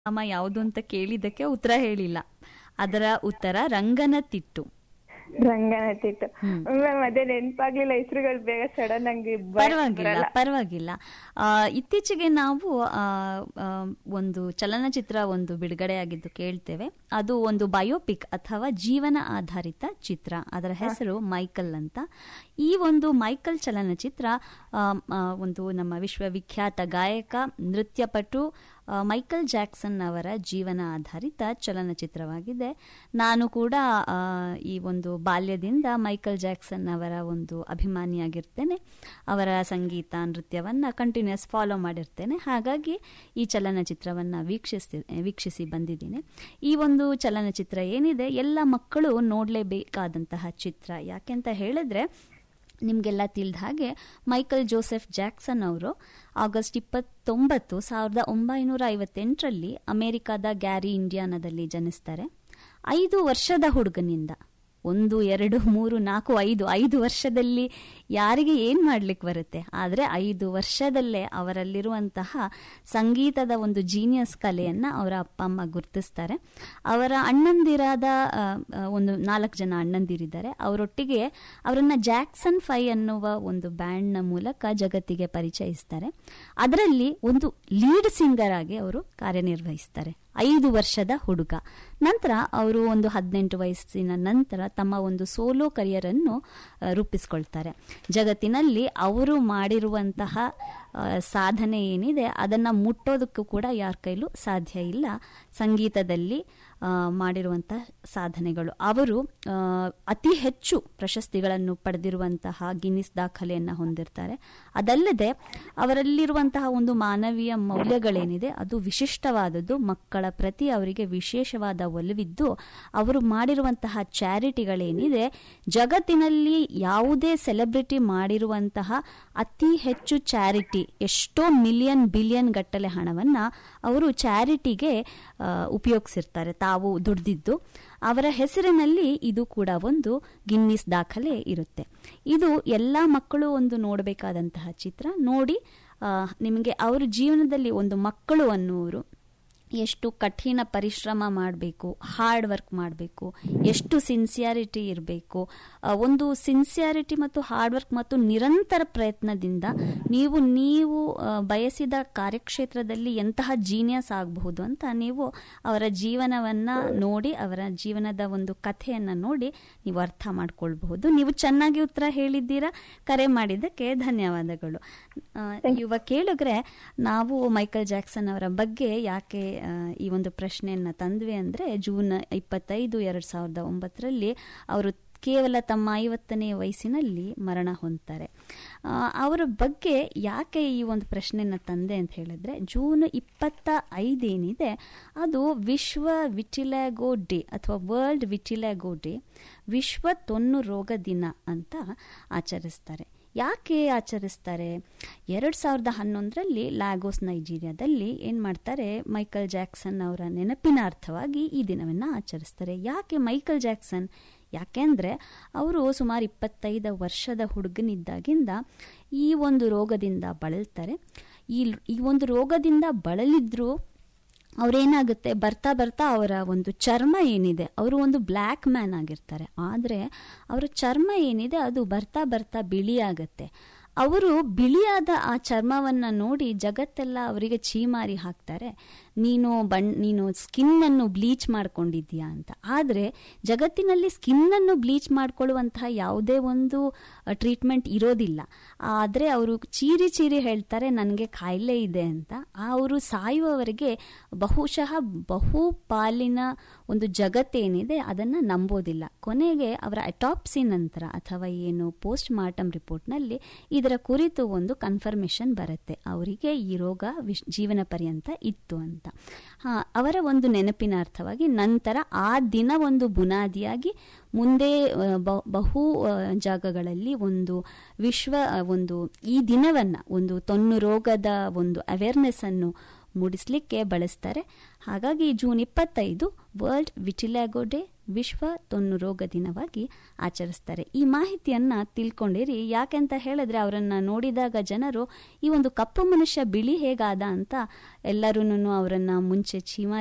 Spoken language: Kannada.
ಅಮ್ಮ ಯಾವುದು ಅಂತ ಕೇಳಿದ್ದಕ್ಕೆ ಉತ್ತರ ಹೇಳಿಲ್ಲ ಅದರ ಉತ್ತರ ರಂಗನ ತಿಟ್ಟು ರಂಗನತಿತ್ತು ಮ್ಯಾಮ್ ಅದೇ ನೆನ್ಪಾಗ್ಲಿಲ್ಲ ಹೆಸರುಗಳು ಬೇಗ ಸಡನ್ ಆಗಿ ಬ- ಪರವಾಗಿಲ್ಲ ಬರಲ್ಲ. ಪರವಾಗಿಲ್ಲ ಆ, ಇತ್ತೀಚೆಗೆ ನಾವು ಆ, ಆ, ಒಂದು ಚಲನಚಿತ್ರ ಒಂದು ಬಿಡುಗಡೆಯಾಗಿದ್ದು ಕೇಳ್ತೇವೆ ಅದು ಒಂದು ಬಯೋಪಿಕ್ ಅಥವಾ ಜೀವನ ಆಧಾರಿತ ಚಿತ್ರ ಅದರ ಹೆಸರು ಮೈಕಲ್ ಅಂತ ಈ ಒಂದು ಮೈಕಲ್ ಚಲನಚಿತ್ರ ಆ, ಆ, ಒಂದು ನಮ್ಮ ವಿಶ್ವವಿಖ್ಯಾತ ಗಾಯಕ ನೃತ್ಯಪಟು ಆ, ಮೈಕಲ್ ಜಾಕ್ಸನ್ ಅವರ ಜೀವನ ಆಧಾರಿತ ಚಲನಚಿತ್ರವಾಗಿದೆ ನಾನು ಕೂಡ ಆ, ಈ ಒಂದು ಬಾಲ್ಯದಿಂದ ಮೈಕಲ್ ಜಾಕ್ಸನ್ ಅವರ ಒಂದು ಅಭಿಮಾನಿಯಾಗಿರ್ತೇನೆ ಅವರ ಸಂಗೀತ ನೃತ್ಯವನ್ನ ಕಂಟಿನ್ಯೂಸ್ ಫಾಲೋ ಮಾಡಿರ್ತೇನೆ ಹಾಗಾಗಿ ಈ ಚಲನಚಿತ್ರವನ್ನ ವೀಕ್ಷಿಸಿ ವೀಕ್ಷಿಸಿ ಬಂದಿದ್ದೀನಿ ಈ ಒಂದು ಚಲನಚಿತ್ರ ಏನಿದೆ ಎಲ್ಲ ಮಕ್ಕಳು ನೋಡಲೇಬೇಕಾದಂತಹ ಚಿತ್ರ ಯಾಕೆಂತ ಹೇಳಿದ್ರೆ ನಿಮಗೆಲ್ಲ ತಿಳಿದ ಹಾಗೆ ಮೈಕಲ್ ಜೋಸೆಫ್ ಜಾಕ್ಸನ್ ಅವರು ಆಗಸ್ಟ್ ಇಪ್ಪತ್ತೊಂಬತ್ತು ಸಾವಿರದ ಒಂಬೈನೂರ ಐವತ್ತೆಂಟರಲ್ಲಿ ಅಮೆರಿಕದ ಗ್ಯಾರಿ ಇಂಡಿಯಾನದಲ್ಲಿ ಜನಿಸ್ತಾರೆ ಐದು ವರ್ಷದ ಹುಡುಗನಿಂದ ಒಂದು ಎರಡು ಮೂರು ನಾಲ್ಕು ಐದು ಐದು ವರ್ಷದಲ್ಲಿ ಯಾರಿಗೆ ಏನು ಮಾಡ್ಲಿಕ್ಕೆ ಬರುತ್ತೆ ಆದರೆ ಐದು ವರ್ಷದಲ್ಲೇ ಅವರಲ್ಲಿರುವಂತಹ ಸಂಗೀತದ ಒಂದು ಜೀನಿಯಸ್ ಕಲೆಯನ್ನು ಅವರ ಅಪ್ಪ ಅಮ್ಮ ಗುರುತಿಸ್ತಾರೆ ಅವರ ಅಣ್ಣಂದಿರಾದ ಆ, ಆ, ಒಂದು ನಾಲ್ಕು ಜನ ಅಣ್ಣಂದಿರಿದ್ದಾರೆ ಅವರೊಟ್ಟಿಗೆ ಅವರನ್ನ ಜಾಕ್ಸನ್ ಫೈ ಅನ್ನುವ ಒಂದು ಬ್ಯಾಂಡ್ನ ಮೂಲಕ ಜಗತ್ತಿಗೆ ಪರಿಚಯಿಸ್ತಾರೆ ಅದರಲ್ಲಿ ಒಂದು ಲೀಡ್ ಸಿಂಗರ್ ಆಗಿ ಅವರು ಕಾರ್ಯನಿರ್ವಹಿಸ್ತಾರೆ ಐದು ವರ್ಷದ ಹುಡುಗ ನಂತರ ಅವರು ಒಂದು ಹದಿನೆಂಟು ವಯಸ್ಸಿನ ನಂತರ ತಮ್ಮ ಒಂದು ಸೋಲೋ ಕರಿಯರ್ ಅನ್ನು ಆ, ರೂಪಿಸ್ಕೊಳ್ತಾರೆ ಜಗತ್ತಿನಲ್ಲಿ ಅವರು ಮಾಡಿರುವಂತಹ ಆ, ಸಾಧನೆ ಏನಿದೆ ಅದನ್ನ ಮುಟ್ಟೋದಕ್ಕೂ ಕೂಡ ಯಾರ ಕೈಲೂ ಸಾಧ್ಯ ಇಲ್ಲ ಸಂಗೀತದಲ್ಲಿ ಆ, ಮಾಡಿರುವಂತಹ ಸಾಧನೆಗಳು ಅವರು ಆ, ಅತಿ ಹೆಚ್ಚು ಪ್ರಶಸ್ತಿಗಳನ್ನು ಪಡೆದಿರುವಂತಹ ಗಿನ್ನಿಸ್ ದಾಖಲೆಯನ್ನು ಹೊಂದಿರ್ತಾರೆ ಅದಲ್ಲದೆ ಅವರಲ್ಲಿರುವಂತಹ ಒಂದು ಮಾನವೀಯ ಮೌಲ್ಯಗಳೇನಿದೆ ಅದು ವಿಶಿಷ್ಟವಾದದ್ದು ಮಕ್ಕಳ ಪ್ರತಿ ಅವರಿಗೆ ವಿಶೇಷವಾದ ಒಲವಿದ್ದು ಅವರು ಮಾಡಿರುವಂತಹ ಚಾರಿಟಿಗಳೇನಿದೆ ಜಗತ್ತಿನಲ್ಲಿ ಯಾವುದೇ ಸೆಲೆಬ್ರಿಟಿ ಮಾಡಿರುವಂತಹ ಅತಿ ಹೆಚ್ಚು ಚಾರಿಟಿ ಎಷ್ಟೋ ಮಿಲಿಯನ್ ಬಿಲಿಯನ್ ಗಟ್ಟಲೆ ಹಣವನ್ನ ಅವರು ಚಾರಿಟಿಗೆ ಉಪಯೋಗಿಸಿರ್ತಾರೆ ತಾವು ದುಡ್ದಿದ್ದು ಅವರ ಹೆಸರಿನಲ್ಲಿ ಇದು ಕೂಡ ಒಂದು ಗಿನ್ನಿಸ್ ದಾಖಲೆ ಇರುತ್ತೆ ಇದು ಎಲ್ಲ ಮಕ್ಕಳು ಒಂದು ನೋಡಬೇಕಾದಂತಹ ಚಿತ್ರ ನೋಡಿ ಆ, ನಿಮಗೆ ಅವ್ರ ಜೀವನದಲ್ಲಿ ಒಂದು ಮಕ್ಕಳು ಅನ್ನುವರು ಎಷ್ಟು ಕಠಿಣ ಪರಿಶ್ರಮ ಮಾಡಬೇಕು ಹಾರ್ಡ್ ವರ್ಕ್ ಮಾಡಬೇಕು ಎಷ್ಟು ಸಿನ್ಸಿಯಾರಿಟಿ ಇರಬೇಕು ಒಂದು ಸಿನ್ಸಿಯಾರಿಟಿ ಮತ್ತು ಹಾರ್ಡ್ ವರ್ಕ್ ಮತ್ತು ನಿರಂತರ ಪ್ರಯತ್ನದಿಂದ ನೀವು ನೀವು ಆ, ಬಯಸಿದ ಕಾರ್ಯಕ್ಷೇತ್ರದಲ್ಲಿ ಎಂತಹ ಜೀನಿಯಸ್ ಆಗಬಹುದು ಅಂತ ನೀವು ಅವರ ಜೀವನವನ್ನ ನೋಡಿ ಅವರ ಜೀವನದ ಒಂದು ಕಥೆಯನ್ನ ನೋಡಿ ನೀವು ಅರ್ಥ ಮಾಡ್ಕೊಳ್ಬಹುದು ನೀವು ಚೆನ್ನಾಗಿ ಉತ್ತರ ಹೇಳಿದ್ದೀರಾ ಕರೆ ಮಾಡಿದ್ದಕ್ಕೆ ಧನ್ಯವಾದಗಳು ಆ, ಯುವ ಕೇಳಿದ್ರೆ ನಾವು ಮೈಕಲ್ ಜಾಕ್ಸನ್ ಅವರ ಬಗ್ಗೆ ಯಾಕೆ ಆ, ಈ ಒಂದು ಪ್ರಶ್ನೆಯನ್ನ ತಂದ್ವಿ ಅಂದ್ರೆ ಜೂನ್ ಇಪ್ಪತ್ತೈದು ಎರಡ್ ಸಾವಿರದ ಒಂಬತ್ತರಲ್ಲಿ ಅವರು ಕೇವಲ ತಮ್ಮ ಐವತ್ತನೇ ವಯಸ್ಸಿನಲ್ಲಿ ಮರಣ ಹೊಂದ್ತಾರೆ ಆ, ಅವರ ಬಗ್ಗೆ ಯಾಕೆ ಈ ಒಂದು ಪ್ರಶ್ನೆಯನ್ನ ತಂದೆ ಅಂತ ಹೇಳಿದ್ರೆ ಜೂನ್ ಇಪ್ಪತ್ತ ಐದೇನಿದೆ ಅದು ವಿಶ್ವ ವಿಟಿಲಾಗೋ ಡೇ ಅಥವಾ ವರ್ಲ್ಡ್ ವಿಟಿಲಾಗೋ ಡೇ ವಿಶ್ವ ತೊನ್ನು ರೋಗ ದಿನ ಅಂತ ಆಚರಿಸ್ತಾರೆ ಯಾಕೆ ಆಚರಿಸ್ತಾರೆ ಎರಡು ಸಾವಿರದ ಹನ್ನೊಂದರಲ್ಲಿ ಲ್ಯಾಗೋಸ್ ನೈಜೀರಿಯಾದಲ್ಲಿ ಏನು ಮಾಡ್ತಾರೆ ಮೈಕಲ್ ಜಾಕ್ಸನ್ ಅವರ ನೆನಪಿನಾರ್ಥವಾಗಿ ಈ ದಿನವನ್ನು ಆಚರಿಸ್ತಾರೆ ಯಾಕೆ ಮೈಕಲ್ ಜಾಕ್ಸನ್ ಯಾಕೆಂದರೆ ಅವರು ಸುಮಾರು ಇಪ್ಪತ್ತೈದು ವರ್ಷದ ಹುಡುಗನಿದ್ದಾಗಿಂದ ಈ ಒಂದು ರೋಗದಿಂದ ಬಳಲ್ತಾರೆ ಈ ಈ ಒಂದು ರೋಗದಿಂದ ಬಳಲಿದ್ರು ಅವ್ರೇನಾಗುತ್ತೆ ಬರ್ತಾ ಬರ್ತಾ ಅವರ ಒಂದು ಚರ್ಮ ಏನಿದೆ ಅವರು ಒಂದು ಬ್ಲ್ಯಾಕ್ ಮ್ಯಾನ್ ಆಗಿರ್ತಾರೆ ಆದರೆ ಅವರ ಚರ್ಮ ಏನಿದೆ ಅದು ಬರ್ತಾ ಬರ್ತಾ ಬಿಳಿ ಆಗತ್ತೆ ಅವರು ಬಿಳಿಯಾದ ಆ ಚರ್ಮವನ್ನ ನೋಡಿ ಜಗತ್ತೆಲ್ಲ ಅವರಿಗೆ ಚೀಮಾರಿ ಹಾಕ್ತಾರೆ ನೀನು ಬಣ್ ನೀನು ಸ್ಕಿನ್ನನ್ನು ಬ್ಲೀಚ್ ಮಾಡ್ಕೊಂಡಿದ್ದೀಯಾ ಅಂತ ಆದರೆ ಜಗತ್ತಿನಲ್ಲಿ ಸ್ಕಿನ್ನನ್ನು ಬ್ಲೀಚ್ ಮಾಡ್ಕೊಳ್ಳುವಂತಹ ಯಾವುದೇ ಒಂದು ಟ್ರೀಟ್ಮೆಂಟ್ ಇರೋದಿಲ್ಲ ಆದರೆ ಅವರು ಚೀರಿ ಚೀರಿ ಹೇಳ್ತಾರೆ ನನಗೆ ಕಾಯಿಲೆ ಇದೆ ಅಂತ ಅವರು ಸಾಯುವವರೆಗೆ ಬಹುಶಃ ಬಹು ಪಾಲಿನ ಒಂದು ಜಗತ್ತೇನಿದೆ ಅದನ್ನು ನಂಬೋದಿಲ್ಲ ಕೊನೆಗೆ ಅವರ ಅಟಾಪ್ಸಿ ನಂತರ ಅಥವಾ ಏನು ಪೋಸ್ಟ್ ಮಾರ್ಟಮ್ ರಿಪೋರ್ಟ್ನಲ್ಲಿ ಇದರ ಕುರಿತು ಒಂದು ಕನ್ಫರ್ಮೇಷನ್ ಬರುತ್ತೆ ಅವರಿಗೆ ಈ ರೋಗ ವಿಶ್ ಜೀವನ ಪರ್ಯಂತ ಇತ್ತು ಅಂತ ಹಾ ಅವರ ಒಂದು ನೆನಪಿನಾರ್ಥವಾಗಿ ನಂತರ ಆ ದಿನ ಒಂದು ಬುನಾದಿಯಾಗಿ ಮುಂದೆ ಆ, ಬ- ಬಹು ಆ, ಜಾಗಗಳಲ್ಲಿ ಒಂದು ವಿಶ್ವ ಆ, ಒಂದು ಈ ದಿನವನ್ನ ಒಂದು ತೊನ್ನು ರೋಗದ ಒಂದು ಅವೇರ್ನೆಸ್ ಅನ್ನು ಮೂಡಿಸ್ಲಿಕ್ಕೆ ಬಳಸ್ತಾರೆ ಹಾಗಾಗಿ ಜೂನ್ ಇಪ್ಪತ್ತೈದು ವರ್ಲ್ಡ್ ವಿಟಿಲಾಗೋ ಡೇ ವಿಶ್ವ ತೊನ್ನು ರೋಗ ದಿನವಾಗಿ ಆಚರಿಸ್ತಾರೆ ಈ ಮಾಹಿತಿಯನ್ನ ತಿಳ್ಕೊಂಡಿರಿ ಯಾಕೆಂತ ಹೇಳಿದ್ರೆ ಅವರನ್ನ ನೋಡಿದಾಗ ಜನರು ಈ ಒಂದು ಕಪ್ಪು ಮನುಷ್ಯ ಬಿಳಿ ಹೇಗಾದ ಅಂತ ಎಲ್ಲರೂ ಅವರನ್ನ ಮುಂಚೆ ಚೀಮಾ